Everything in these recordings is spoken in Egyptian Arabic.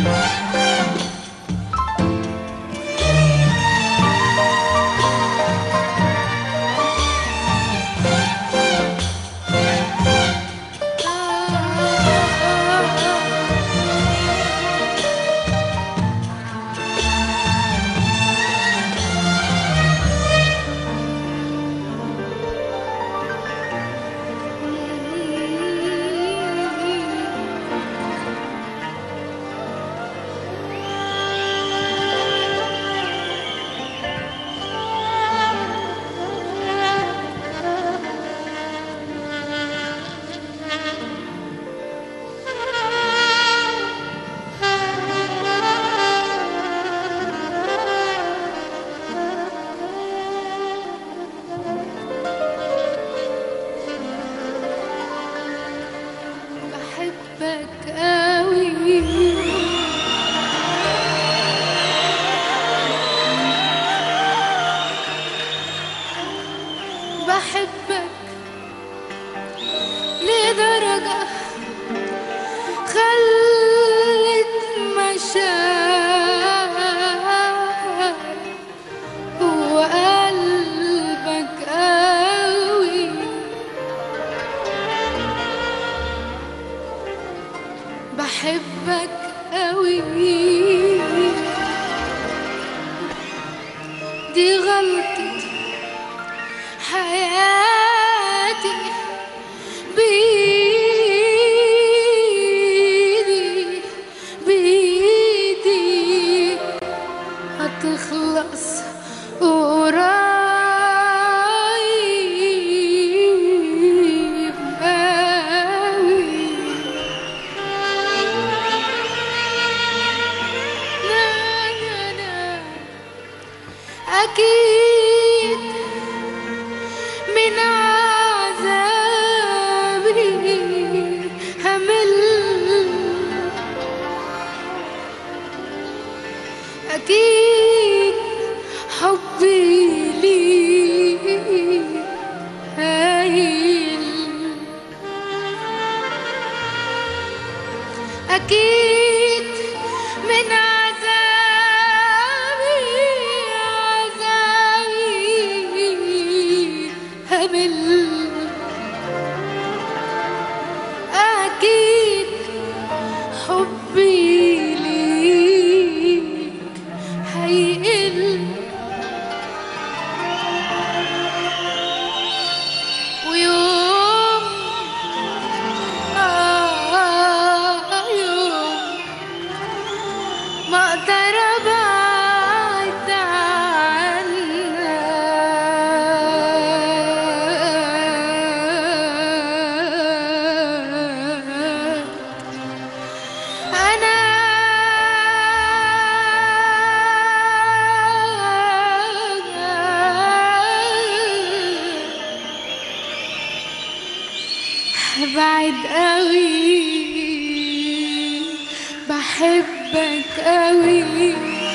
بحبك قوي بحبك لدرجة خلت مشاعر وقلبك قوي بحبك قوي دي غلطة حياتي بإيدي بإيدي هتخلص قريب قوي لا لا لا أكيد من عذابي همل أكيد حبي ليك هايل أكيد من عذابي عذابي همل أكيد حبي ليك هيقل ويوم آه يوم ما اقدر ابعد عنك انا بعد قوي بحبك قوي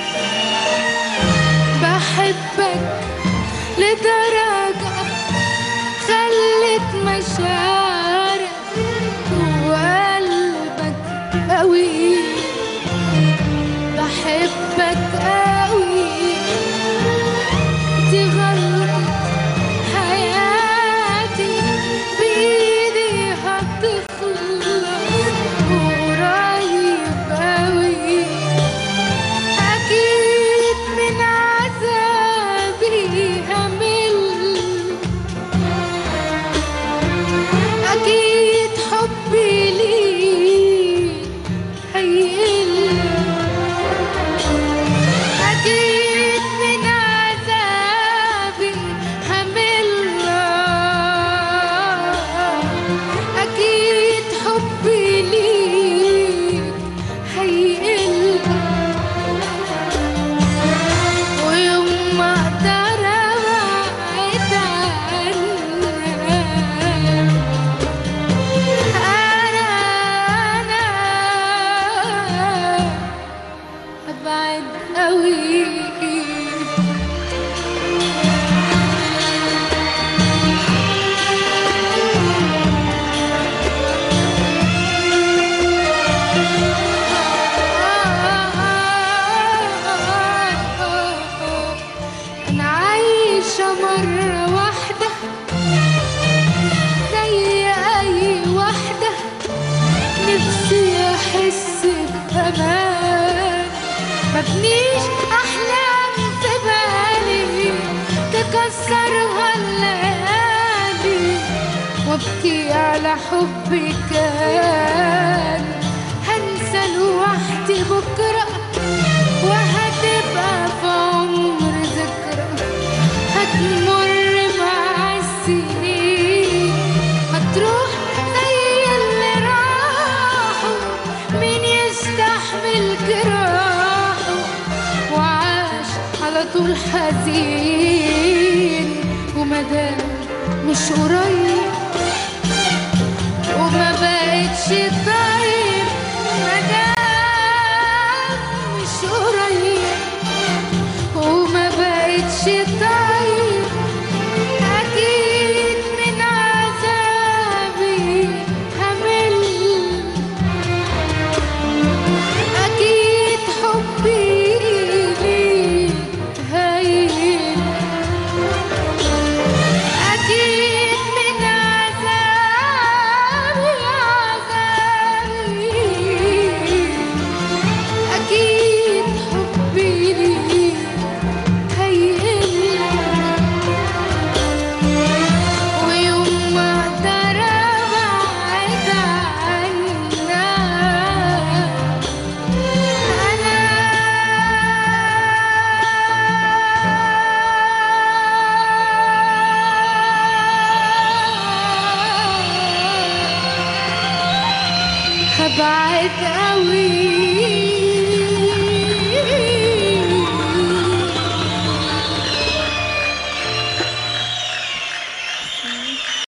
بحبك لدرجة خلت مشاعرك وقلبك قوي بحبك قوي دي غلطة حياتي بإيدي هتخلص قريب قوي أكيد من عذابي همل أكيد حبي ليك هيقل أكيد من عذابي همل أكيد حبي ليك هيقل ويوم ما أقدر أبعد عنك أنا أنا أبعد قوي أمان مبنيش أحلام في بالي تكسرها الليالي وابكي على حبي كان هنسى لوحدي بكرة وهتبقى في عمر ذكرى هتمر مع السنين هتروح زي اللي راحوا مين يستحمل جراحه وعاش على طول حزين ومدام مش قريب وما بقتش طيب مدام مش قريب وما بقتش طيب أكيد من عذابي همل أكيد حبي ليك هين أكيد من عذابي عذابي أكيد حبي ليك هيقل ويوم ما أقدر أبعد عنك أنا هبعد قوي